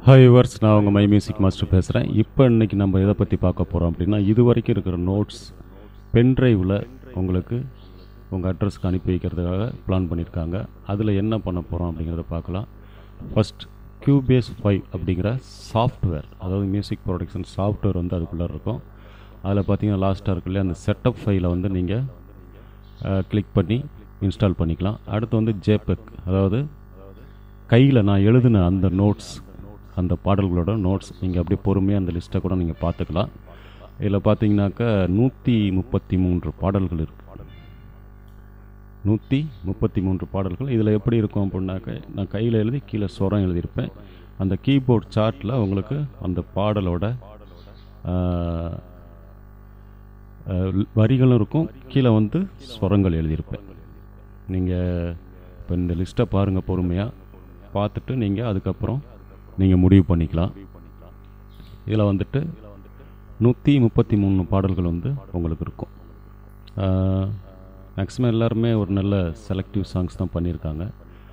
hi verse நான் உங்கள் my music master பேசுகிறேன் இப்போ இன்னைக்கு நம்ம எதை பற்றி பார்க்க போகிறோம் அப்படின்னா இது வரைக்கும் இருக்கிற நோட்ஸ் பென்ட்ரைவில் உங்களுக்கு உங்கள் அட்ரஸ்க்கு அனுப்பி வைக்கிறதுக்காக பிளான் பண்ணியிருக்காங்க அதில் என்ன பண்ண போகிறோம் அப்படிங்கிறத பார்க்கலாம் ஃபஸ்ட் கியூபேஸ் ஃபைவ் அப்படிங்கிற சாஃப்ட்வேர் அதாவது மியூசிக் ப்ரொடக்ஷன் சாஃப்ட்வேர் வந்து அதுக்குள்ளே இருக்கும் அதில் பார்த்தீங்கன்னா லாஸ்ட்டாக இருக்கு இல்லையா அந்த செட்டப் ஃபைலை வந்து நீங்கள் கிளிக் பண்ணி இன்ஸ்டால் பண்ணிக்கலாம் அடுத்து வந்து ஜேபெக் அதாவது கையில் நான் எழுதின அந்த நோட்ஸ் அந்த பாடல்களோட நோட்ஸ் நீங்கள் அப்படியே பொறுமையாக அந்த லிஸ்ட்டை கூட நீங்கள் பார்த்துக்கலாம் இதில் பார்த்தீங்கன்னாக்கா நூற்றி முப்பத்தி மூன்று பாடல்கள் இருக்கு நூற்றி முப்பத்தி மூன்று பாடல்கள் இதில் எப்படி இருக்கும் அப்படின்னாக்க நான் கையில் எழுதி கீழே சொரம் எழுதியிருப்பேன் அந்த கீபோர்ட் சார்ட்டில் உங்களுக்கு அந்த பாடலோட ஆஹ், ஆஹ், வரிகளும் இருக்கும் கீழே வந்து ஸ்வரங்கள் எழுதியிருப்பேன் நீங்கள் இப்போ இந்த லிஸ்ட்டை பாருங்கள் பொறுமையாக பார்த்துட்டு நீங்கள் அதுக்கப்புறம் நீங்கள் முடிவு பண்ணிக்கலாம் இதில் வந்துட்டு நூற்றி முப்பத்தி மூணு பாடல்கள் வந்து உங்களுக்கு இருக்கும் மேக்ஸிமம் எல்லாருமே ஒரு நல்ல செலக்டிவ் சாங்ஸ் தான் பண்ணியிருக்காங்க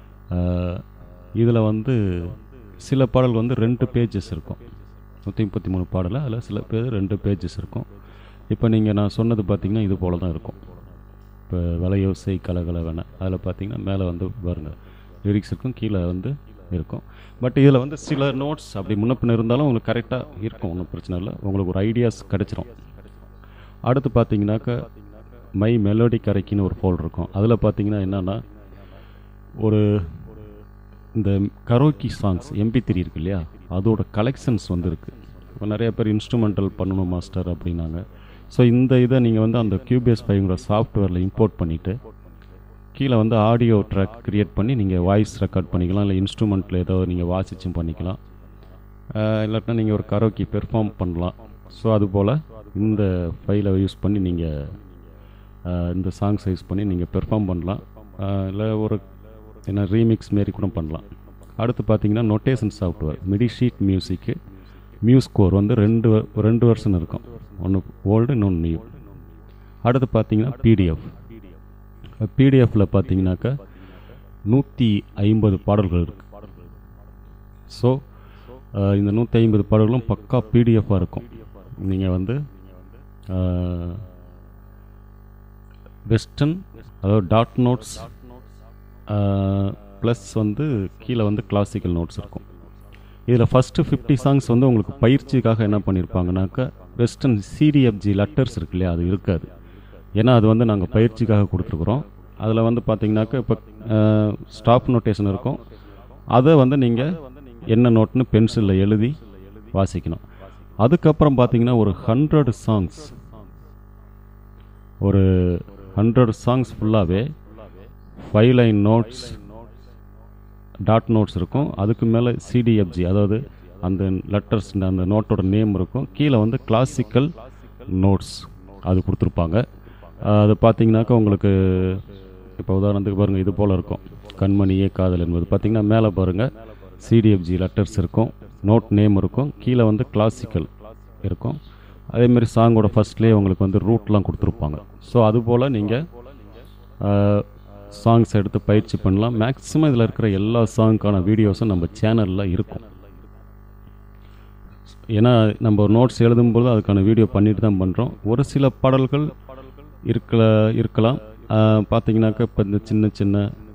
இதில் வந்து சில பாடல்கள் வந்து ரெண்டு பேஜஸ் இருக்கும் நூற்றி முப்பத்தி மூணு பாடலில் அதில் சில பேர் ரெண்டு பேஜஸ் இருக்கும் இப்போ நீங்கள் நான் சொன்னது பார்த்தீங்கன்னா இது போல தான் இருக்கும் இப்போ வலையோசை கலகலவன அதில் பார்த்தீங்கன்னா மேலே வந்து பாருங்க லிரிக்ஸ் இருக்கும் கீழே வந்து இருக்கும் பட் இதில் வந்து சில நோட்ஸ் அப்படி முன்ன பின்ன இருந்தாலும் உங்களுக்கு கரெக்டாக இருக்கும் ஒன்றும் பிரச்சனை இல்லை உங்களுக்கு ஒரு ஐடியாஸ் கிடச்சிரும் அடுத்து பார்த்தீங்கன்னாக்கா மை மெலோடி கரைக்கின்னு ஒரு ஃபோல்டர் இருக்கும் அதில் பார்த்தீங்கன்னா என்னென்னா ஒரு இந்த கரோக்கி சாங்ஸ் எம்பி த்ரீ இருக்கு இல்லையா அதோட கலெக்ஷன்ஸ் வந்து இருக்குது இப்போ நிறைய பேர் இன்ஸ்ட்ருமெண்டல் பண்ணணும் மாஸ்டர் அப்படின்னாங்க ஸோ இந்த இதை நீங்கள் வந்து அந்த கியூபிஎஸ் ஃபைவ்ங்கிற சாஃப்ட்வேரில் இம்போர்ட் பண்ணிவிட்டு கீழே வந்து ஆடியோ ட்ராக் க்ரியேட் பண்ணி நீங்கள் வாய்ஸ் ரெக்கார்ட் பண்ணிக்கலாம் இல்லை இன்ஸ்ட்ருமெண்ட்டில் ஏதோ நீங்கள் வாசிச்சும் பண்ணிக்கலாம் ஆஹ் இல்லாட்டினா நீங்கள் ஒரு கரோக்கி பெர்ஃபார்ம் பண்ணலாம் ஸோ அதுபோல் இந்த ஃபைலை யூஸ் பண்ணி நீங்கள் இந்த சாங்ஸ் யூஸ் பண்ணி நீங்கள் பெர்ஃபார்ம் பண்ணலாம் இல்லை ஒரு என்ன ரீமிக்ஸ் மாரி கூட பண்ணலாம் அடுத்து பார்த்தீங்கன்னா notation software MIDI sheet music MuseScore வந்து ரெண்டு வ- ரெண்டு வருஷன் இருக்கும் ஒன்று ஓல்டு இன்னொன்று நியூ அடுத்து பார்த்தீங்கன்னா பிடிஎஃப் பிடிஎஃப்பில் பார்த்தீங்கன்னாக்கா நூற்றி ஐம்பது பாடல்கள் இருக்கு ஸோ இந்த நூற்றி ஐம்பது பாடல்களும் பக்கா பிடிஎஃபாக இருக்கும் நீங்கள் வந்து வெஸ்டர்ன் அதாவது டாட் நோட்ஸ் ப்ளஸ் வந்து கீழே வந்து கிளாசிக்கல் நோட்ஸ் இருக்கும் இதில் ஃபஸ்ட்டு ஃபிஃப்டி சாங்ஸ் வந்து உங்களுக்கு பயிற்சிக்காக என்ன பண்ணியிருப்பாங்கனாக்கா வெஸ்டர்ன் சிடிஎஃப்ஜி லெட்டர்ஸ் இருக்கு இல்லையா அது இருக்காது ஏன்னா அது வந்து நாங்கள் பயிற்சிக்காக கொடுத்துருக்குறோம் அதில் வந்து பார்த்தீங்கன்னாக்கா இப்போ ஸ்டாப் நோட்டேஷன் இருக்கும் அதை வந்து நீங்கள் என்ன நோட்னு பென்சிலில் எழுதி வாசிக்கணும் அதுக்கப்புறம் பார்த்தீங்கன்னா ஒரு ஹண்ட்ரட் சாங்ஸ் ஒரு ஹண்ட்ரட் சாங்ஸ் ஃபுல்லாகவே five line notes dot notes இருக்கும் அதுக்கு மேலே சிடிஎஃப்ஜி அதாவது அந்த லெட்டர்ஸ் அந்த நோட்டோட நேம் இருக்கும் கீழே வந்து கிளாசிக்கல் நோட்ஸ் அது கொடுத்துருப்பாங்க அஹ் அது பார்த்தீங்கன்னாக்கா உங்களுக்கு இப்போ உதாரணத்துக்கு பாருங்கள் இது போல் இருக்கும் கண்மணியே காதல் என்பது பார்த்தீங்கன்னா மேலே பாருங்கள் சிடிஎஃப்ஜி லெட்டர்ஸ் இருக்கும் நோட் நேம் இருக்கும் கீழே வந்து கிளாசிக்கல் இருக்கும் அதேமாரி சாங்கோட ஃபர்ஸ்ட்லேயே உங்களுக்கு வந்து ரூட்லாம் கொடுத்துருப்பாங்க ஸோ அதுபோல் நீங்கள் சாங்ஸ் எடுத்து பயிற்சி பண்ணலாம் மேக்ஸிமம் இதில் இருக்கிற எல்லா சாங்க்கான வீடியோஸும் நம்ம சேனலில் இருக்கும் ஏன்னா நம்ம நோட்ஸ் எழுதும்போது அதுக்கான வீடியோ பண்ணிட்டு தான் பண்ணுறோம் ஒரு சில பாடல்கள் இருக்கல இருக்கலாம் ஆஹ் பார்த்தீங்கன்னாக்கா இப்போ இந்த சின்ன சின்ன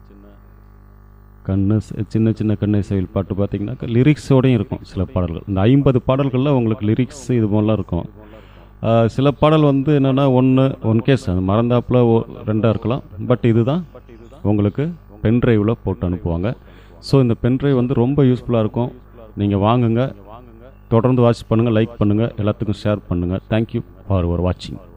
கண்ணு ச- சின்ன சின்ன கண்ணை செயல் பாட்டு பார்த்தீங்கன்னாக்கா லிரிக்ஸோடையும் இருக்கும் சில பாடல்கள் இந்த ஐம்பது பாடல்களில் உங்களுக்கு லிரிக்ஸ் இது போலாம் இருக்கும் ஆஹ் சில பாடல் வந்து என்னென்னா ஒன்று ஒன் கேஸ் அது மறந்தாப்புல ஒ- ரெண்டாக இருக்கலாம் பட் இதுதான் உங்களுக்கு பென்ட்ரைவில் போட்டு அனுப்புவாங்க ஸோ இந்த பென்ட்ரைவ் வந்து ரொம்ப யூஸ்ஃபுல்லாக இருக்கும் நீங்கள் வாங்குங்க தொடர்ந்து வாட்ச் பண்ணுங்கள் லைக் பண்ணுங்கள் எல்லாத்துக்கும் ஷேர் பண்ணுங்கள் தேங்க்யூ ஃபார் ஒரு வாட்சிங்